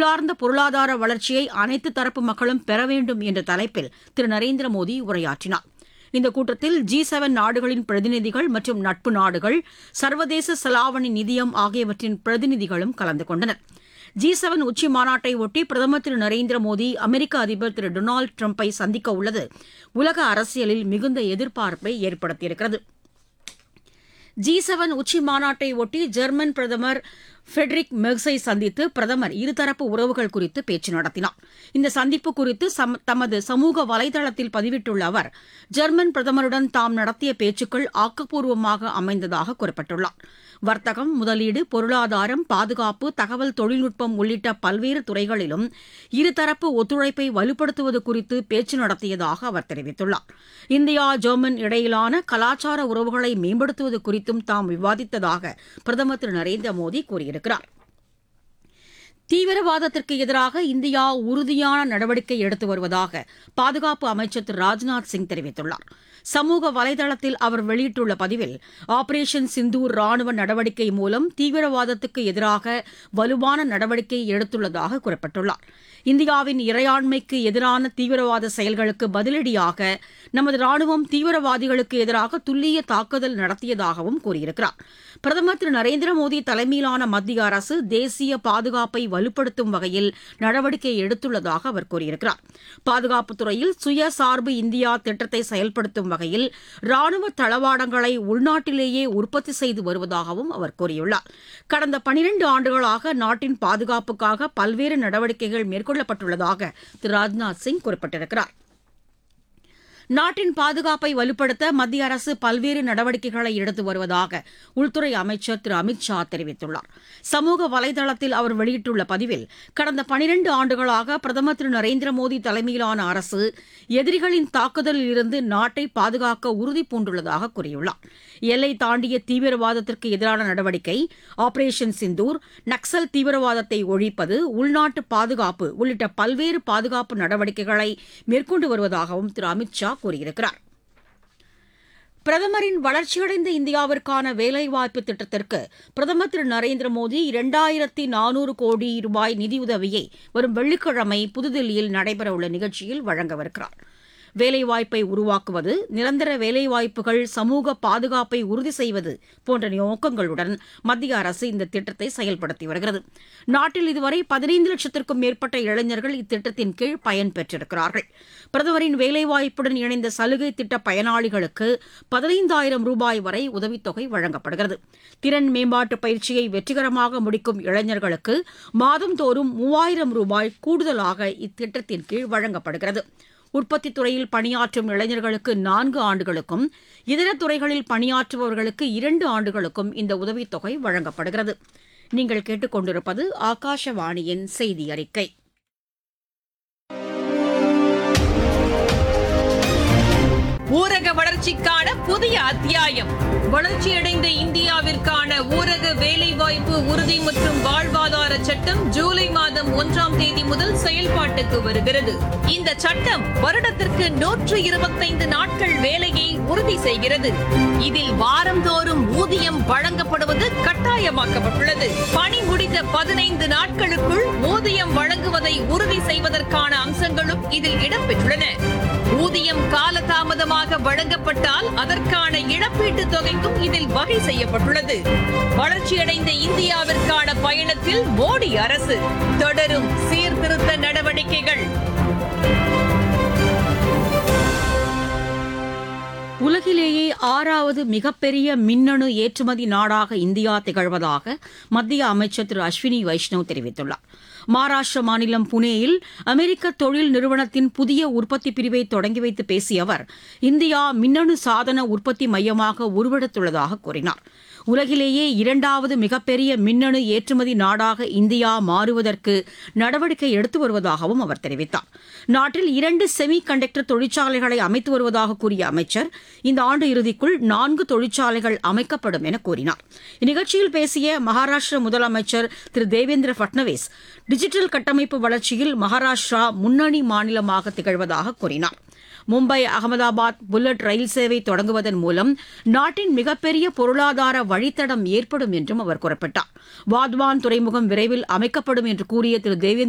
உள்ளார்ந்த பொருளாதார வளர்ச்சியை அனைத்து தரப்பு மக்களும் பெற வேண்டும் என்ற தலைப்பில் திரு நரேந்திர மோடி உரையாற்றினார் இந்த கூட்டத்தில் ஜி செவன் நாடுகளின் பிரதிநிதிகள் மற்றும் நட்பு நாடுகள் சர்வதேச செலாவணி நிதியம் ஆகியவற்றின் பிரதிநிதிகளும் கலந்து கொண்டனர் ஜி செவன் உச்சி மாநாட்டை ஒட்டி பிரதமர் திரு நரேந்திர மோடி அமெரிக்க அதிபர் திரு டொனால்டு டிரம்பை சந்திக்க உள்ளது உலக அரசியலில் மிகுந்த எதிர்பார்ப்பை ஏற்படுத்தியிருக்கிறது ஜி செவன் உச்சி மாநாட்டை ஒட்டி ஜெர்மன் பிரதமர் ஃபெட்ரிக் மெர்ஸை சந்தித்து பிரதமர் இருதரப்பு உறவுகள் குறித்து பேச்சு நடத்தினார் இந்த சந்திப்பு குறித்து சம்- தமது சமூக வலைதளத்தில் பதிவிட்டுள்ள அவர் ஜெர்மன் பிரதமருடன் தாம் நடத்திய பேச்சுக்கள் ஆக்கப்பூர்வமாக அமைந்ததாக குறிப்பிட்டுள்ளார் வர்த்தகம் முதலீடு பொருளாதாரம் பாதுகாப்பு தகவல் தொழில்நுட்பம் உள்ளிட்ட பல்வேறு துறைகளிலும் இருதரப்பு ஒத்துழைப்பை வலுப்படுத்துவது குறித்து பேச்சு நடத்தியதாக அவர் தெரிவித்துள்ளார் இந்தியா ஜெர்மன் இடையிலான கலாச்சார உறவுகளை மேம்படுத்துவது குறித்தும் தாம் விவாதித்ததாக பிரதமர் திரு நரேந்திர மோடி கூறியிருக்கிறார் தீவிரவாதத்திற்கு எதிராக இந்தியா உறுதியான நடவடிக்கை எடுத்து வருவதாக பாதுகாப்பு அமைச்சர் திரு ராஜ்நாத் சிங் தெரிவித்துள்ளார் சமூக வலைதளத்தில் அவர் வெளியிட்டுள்ள பதிவில் ஆபரேஷன் சிந்தூர் ராணுவ நடவடிக்கை மூலம் தீவிரவாதத்துக்கு எதிராக வலுவான நடவடிக்கை எடுத்துள்ளதாக குறிப்பிட்டுள்ளார் இந்தியாவின் இறையாண்மைக்கு எதிரான தீவிரவாத செயல்களுக்கு பதிலடியாக நமது ராணுவம் தீவிரவாதிகளுக்கு எதிராக துல்லிய தாக்குதல் நடத்தியதாகவும் கூறியிருக்கிறார் பிரதமர் திரு நரேந்திர மோடி தலைமையிலான மத்திய அரசு தேசிய பாதுகாப்பை வலுப்படுத்தும் வகையில் நடவடிக்கை எடுத்துள்ளதாக அவர் கூறியிருக்கிறார் பாதுகாப்புத் துறையில் சுயசார்பு இந்தியா திட்டத்தை செயல்படுத்தும் வகையில் ராணுவ தளவாடங்களை உள்நாட்டிலேயே உற்பத்தி செய்து வருவதாகவும் அவர் கூறியுள்ளார் கடந்த பனிரண்டு ஆண்டுகளாக நாட்டின் பாதுகாப்புக்காக பல்வேறு நடவடிக்கைகள் மேற்கொள்ளப்பட்டுள்ளதாக திரு ராஜ்நாத் சிங் குறிப்பிட்டிருக்கிறார் நாட்டின் பாதுகாப்பை வலுப்படுத்த மத்திய அரசு பல்வேறு நடவடிக்கைகளை எடுத்து வருவதாக உள்துறை அமைச்சர் திரு அமித் ஷா தெரிவித்துள்ளார் சமூக வலைதளத்தில் அவர் வெளியிட்டுள்ள பதிவில் கடந்த பனிரண்டு ஆண்டுகளாக பிரதமர் திரு நரேந்திர மோடி தலைமையிலான அரசு எதிரிகளின் தாக்குதலில் இருந்து நாட்டை பாதுகாக்க உறுதி பூண்டுள்ளதாக கூறியுள்ளார் எல்லை தாண்டிய தீவிரவாதத்திற்கு எதிரான நடவடிக்கை ஆபரேஷன் சிந்தூர் நக்சல் தீவிரவாதத்தை ஒழிப்பது உள்நாட்டு பாதுகாப்பு உள்ளிட்ட பல்வேறு பாதுகாப்பு நடவடிக்கைகளை மேற்கொண்டு வருவதாகவும் திரு அமித் ஷா கூறியிருக்கிறார் பிரதமரின் வளர்ச்சியடைந்த இந்தியாவிற்கான வேலைவாய்ப்பு திட்டத்திற்கு பிரதமர் திரு நரேந்திர மோடி இரண்டாயிரத்தி நானூறு கோடி ரூபாய் நிதியுதவியை வரும் வெள்ளிக்கிழமை புதுதில்லியில் நடைபெறவுள்ள நிகழ்ச்சியில் வழங்கவிருக்கிறார் வேலைவாய்ப்பை உருவாக்குவது நிரந்தர வேலைவாய்ப்புகள் சமூக பாதுகாப்பை உறுதி செய்வது போன்ற நோக்கங்களுடன் மத்திய அரசு இந்த திட்டத்தை செயல்படுத்தி வருகிறது நாட்டில் இதுவரை பதினைந்து லட்சத்திற்கும் மேற்பட்ட இளைஞர்கள் இத்திட்டத்தின் கீழ் பயன்பெற்றிருக்கிறார்கள் பிரதமரின் வேலைவாய்ப்புடன் இணைந்த சலுகை திட்ட பயனாளிகளுக்கு பதினைந்தாயிரம் ரூபாய் வரை உதவித்தொகை வழங்கப்படுகிறது திறன் மேம்பாட்டு பயிற்சியை வெற்றிகரமாக முடிக்கும் இளைஞர்களுக்கு மாதந்தோறும் மூவாயிரம் ரூபாய் கூடுதலாக இத்திட்டத்தின் கீழ் வழங்கப்படுகிறது உற்பத்தித் துறையில் பணியாற்றும் இளைஞர்களுக்கு நான்கு ஆண்டுகளுக்கும் இதர துறைகளில் பணியாற்றுபவர்களுக்கு இரண்டு ஆண்டுகளுக்கும் இந்த உதவித்தொகை வழங்கப்படுகிறது நீங்கள் கேட்டுக்கொண்டிருப்பது ஆகாஷவாணியின் செய்தி அறிக்கை ஊரக வளர்ச்சிக்கான புதிய அத்தியாயம் வளர்ச்சியடைந்த இந்தியாவிற்கான ஊரக வேலைவாய்ப்பு உறுதி மற்றும் வாழ்வாதார சட்டம் ஜூலை மாதம் ஒன்றாம் தேதி முதல் செயல்பாட்டுக்கு வருகிறது இந்த சட்டம் வருடத்திற்கு நூற்று இருபத்தைந்து நாட்கள் வேலையை உறுதி செய்கிறது இதில் வாரந்தோறும் ஊதியம் வழங்கப்படுவது கட்டாயமாக்கப்பட்டுள்ளது பணி முடிந்த பதினைந்து நாட்களுக்குள் ஊதியம் வழங்குவதை உறுதி செய்வதற்கான அம்சங்களும் இதில் இடம்பெற்றுள்ளன ஊதியம் காலதாமதமாக வழங்கப்பட்டால் அதற்கான இழப்பீட்டுத் தொகைக்கும் இதில் வகை செய்யப்பட்டுள்ளது வளர்ச்சியடைந்த இந்தியாவிற்கான பயணத்தில் மோடி அரசு தொடரும் சீர்திருத்த நடவடிக்கைகள் உலகிலேயே ஆறாவது மிகப்பெரிய மின்னணு ஏற்றுமதி நாடாக இந்தியா திகழ்வதாக மத்திய அமைச்சர் திரு அஸ்வினி வைஷ்ணவ் தெரிவித்துள்ளார் மகாராஷ்டிர மாநிலம் புனேயில் அமெரிக்க தொழில் நிறுவனத்தின் புதிய உற்பத்தி பிரிவை தொடங்கி வைத்து பேசிய அவர் இந்தியா மின்னணு சாதன உற்பத்தி மையமாக உருவெடுத்துள்ளதாக கூறினார் உலகிலேயே இரண்டாவது மிகப்பெரிய மின்னணு ஏற்றுமதி நாடாக இந்தியா மாறுவதற்கு நடவடிக்கை எடுத்து வருவதாகவும் அவர் தெரிவித்தார் நாட்டில் இரண்டு செமி கண்டக்டர் தொழிற்சாலைகளை அமைத்து வருவதாக கூறிய அமைச்சர் இந்த ஆண்டு இறுதிக்குள் நான்கு தொழிற்சாலைகள் அமைக்கப்படும் என கூறினார் இந்நிகழ்ச்சியில் பேசிய மகாராஷ்டிர முதலமைச்சர் திரு தேவேந்திர பட்னவிஸ் டிஜிட்டல் கட்டமைப்பு வளர்ச்சியில் மகாராஷ்டிரா முன்னணி மாநிலமாக திகழ்வதாக கூறினார் மும்பை அகமதாபாத் புல்லட் ரயில் சேவை தொடங்குவதன் மூலம் நாட்டின் மிகப்பெரிய பொருளாதார வழித்தடம் ஏற்படும் என்றும் அவர் குறிப்பிட்டார் வாத்வான் துறைமுகம் விரைவில் அமைக்கப்படும் என்று கூறிய திரு தேவேந்திர